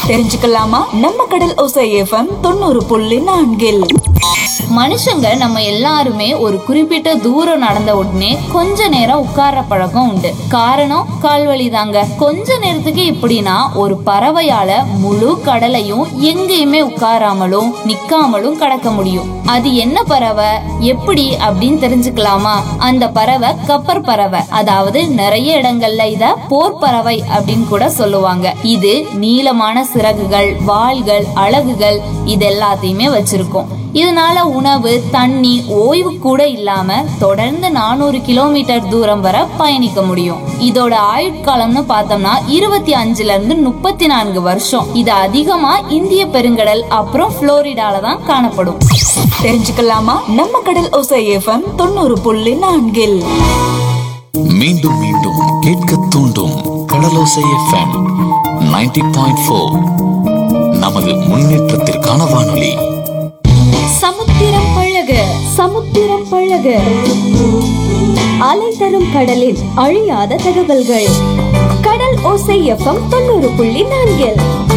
தெரிஞ்சுக்கலாமா நம்ம கடல் ஒசை எஃப்எம் தொண்ணூறு புள்ளி நான்கில் மனுஷங்க நம்ம எல்லாருமே ஒரு குறிப்பிட்ட தூரம் நடந்த உடனே கொஞ்ச நேரம் உட்கார்ற பழக்கம் உண்டு காரணம் கால்வலி தாங்க கொஞ்ச நேரத்துக்கு இப்படின்னா ஒரு பறவையால முழு கடலையும் எங்கேயுமே உட்காராமலும் நிக்காமலும் கடக்க முடியும் அது என்ன பறவை எப்படி அப்படின்னு தெரிஞ்சுக்கலாமா அந்த பறவை கப்பர் பறவை அதாவது நிறைய இடங்கள்ல இத போர் பறவை அப்படின்னு கூட சொல்லுவாங்க இது நீளமான சிறகுகள் வாள்கள் அலகுகள் இது எல்லாத்தையுமே வச்சிருக்கும் இதனால உணவு தண்ணி ஓய்வு கூட இல்லாம தொடர்ந்து நானூறு கிலோமீட்டர் தூரம் வரை பயணிக்க முடியும் இதோட ஆயுட்காலம்னு பார்த்தோம்னா இருபத்தி அஞ்சுல இருந்து முப்பத்தி நான்கு வருஷம் இது அதிகமா இந்திய பெருங்கடல் அப்புறம் புளோரிடால தான் காணப்படும் தெரிஞ்சுக்கலாமா நம்ம கடல் ஒசை எஃப்எம் தொண்ணூறு புள்ளி நான்கில் மீண்டும் மீண்டும் கேட்க தூண்டும் கடலோசை எஃப்எம் 90.4 பாயிண்ட் ஃபோர் நமது முன்னேற்றத்திற்கான வானொலி சமுத்திரம் பழக சமுத்திரம் பழக அலை தரும் கடலில் அழியாத தகவல்கள் கடல் ஓசை எஃப்எம் தொண்ணூறு புள்ளி நான்கில்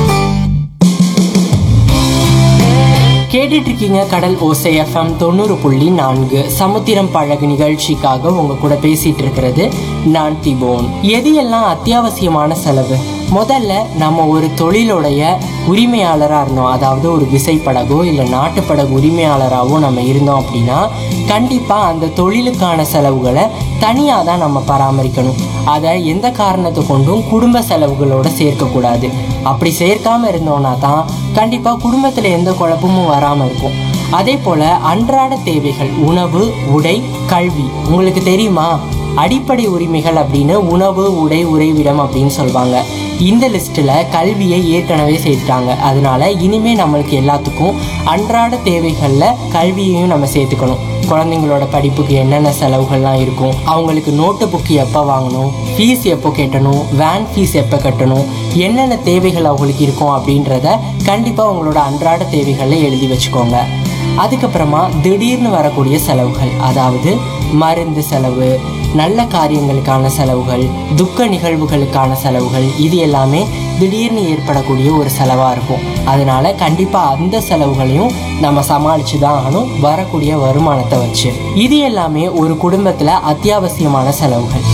கேட்டுட்டு இருக்கீங்க கடல் ஓசை எஃப்எம் தொண்ணூறு புள்ளி நான்கு சமுத்திரம் பழகு நிகழ்ச்சிக்காக உங்க கூட பேசிட்டு இருக்கிறது நான் திபோன் எது எல்லாம் அத்தியாவசியமான செலவு முதல்ல நம்ம ஒரு தொழிலுடைய உரிமையாளராக இருந்தோம் அதாவது ஒரு விசைப்படகோ இல்லை நாட்டுப்படகு உரிமையாளராகவோ நம்ம இருந்தோம் அப்படின்னா கண்டிப்பாக அந்த தொழிலுக்கான செலவுகளை தனியாக தான் நம்ம பராமரிக்கணும் அதை எந்த காரணத்தை கொண்டும் குடும்ப செலவுகளோட சேர்க்கக்கூடாது அப்படி சேர்க்காம இருந்தோம்னா தான் கண்டிப்பாக குடும்பத்தில் எந்த குழப்பமும் வராமல் இருக்கும் அதே போல் அன்றாட தேவைகள் உணவு உடை கல்வி உங்களுக்கு தெரியுமா அடிப்படை உரிமைகள் அப்படின்னு உணவு உடை உறைவிடம் அப்படின்னு சொல்லுவாங்க இந்த லிஸ்ட்டில் கல்வியை ஏற்கனவே சேர்த்துட்டாங்க அதனால இனிமே நம்மளுக்கு எல்லாத்துக்கும் அன்றாட தேவைகளில் கல்வியையும் நம்ம சேர்த்துக்கணும் குழந்தைங்களோட படிப்புக்கு என்னென்ன செலவுகள்லாம் இருக்கும் அவங்களுக்கு நோட்டு புக்கு எப்போ வாங்கணும் ஃபீஸ் எப்போ கட்டணும் வேன் ஃபீஸ் எப்போ கட்டணும் என்னென்ன தேவைகள் அவங்களுக்கு இருக்கும் அப்படின்றத கண்டிப்பாக உங்களோட அன்றாட தேவைகளில் எழுதி வச்சுக்கோங்க அதுக்கப்புறமா திடீர்னு வரக்கூடிய செலவுகள் அதாவது மருந்து செலவு நல்ல காரியங்களுக்கான செலவுகள் துக்க நிகழ்வுகளுக்கான செலவுகள் இது எல்லாமே திடீர்னு ஏற்படக்கூடிய ஒரு செலவாக இருக்கும் அதனால கண்டிப்பாக அந்த செலவுகளையும் நம்ம சமாளித்து தான் ஆகணும் வரக்கூடிய வருமானத்தை வச்சு இது எல்லாமே ஒரு குடும்பத்தில் அத்தியாவசியமான செலவுகள்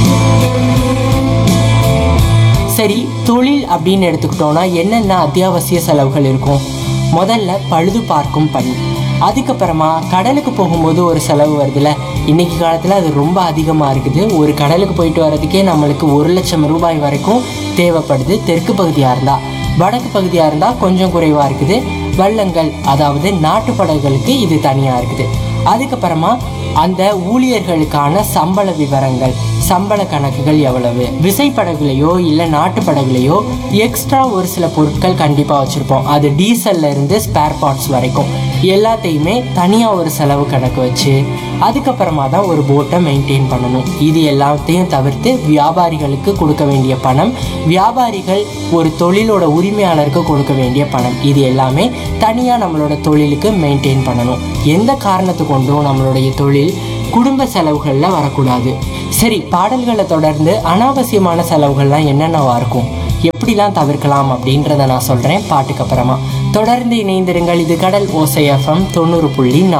சரி தொழில் அப்படின்னு எடுத்துக்கிட்டோம்னா என்னென்ன அத்தியாவசிய செலவுகள் இருக்கும் முதல்ல பழுது பார்க்கும் பணி அதுக்கப்புறமா கடலுக்கு போகும்போது ஒரு செலவு வருதுல்ல இன்னைக்கு காலத்தில் அது ரொம்ப அதிகமாக இருக்குது ஒரு கடலுக்கு போயிட்டு வர்றதுக்கே நம்மளுக்கு ஒரு லட்சம் ரூபாய் வரைக்கும் தேவைப்படுது தெற்கு பகுதியாக இருந்தால் வடக்கு பகுதியாக இருந்தால் கொஞ்சம் குறைவாக இருக்குது வள்ளங்கள் அதாவது நாட்டு படகுகளுக்கு இது தனியாக இருக்குது அதுக்கப்புறமா அந்த ஊழியர்களுக்கான சம்பள விவரங்கள் சம்பள கணக்குகள் எவ்வளவு விசைப்படகுலையோ இல்லை நாட்டு படகுலையோ எக்ஸ்ட்ரா ஒரு சில பொருட்கள் கண்டிப்பாக வச்சுருப்போம் அது டீசல்ல இருந்து ஸ்பேர் பார்ட்ஸ் வரைக்கும் எல்லாத்தையுமே தனியாக ஒரு செலவு கணக்கு வச்சு அதுக்கப்புறமா தான் ஒரு போட்டை மெயின்டைன் பண்ணணும் இது எல்லாத்தையும் தவிர்த்து வியாபாரிகளுக்கு கொடுக்க வேண்டிய பணம் வியாபாரிகள் ஒரு தொழிலோட உரிமையாளருக்கு கொடுக்க வேண்டிய பணம் இது எல்லாமே தனியாக நம்மளோட தொழிலுக்கு மெயின்டைன் பண்ணணும் எந்த காரணத்தை கொண்டும் நம்மளுடைய தொழில் குடும்ப செலவுகளில் வரக்கூடாது சரி பாடல்களை தொடர்ந்து அனாவசியமான செலவுகள்லாம் என்னென்னவா இருக்கும் எப்படிலாம் தவிர்க்கலாம் அப்படின்றத நான் சொல்கிறேன் பாட்டுக்கு அப்புறமா தொடர்ந்து இணைந்திருங்கள் இது கடல் ஓசை எஃப்எம் தொண்ணூறு புள்ளி நாலு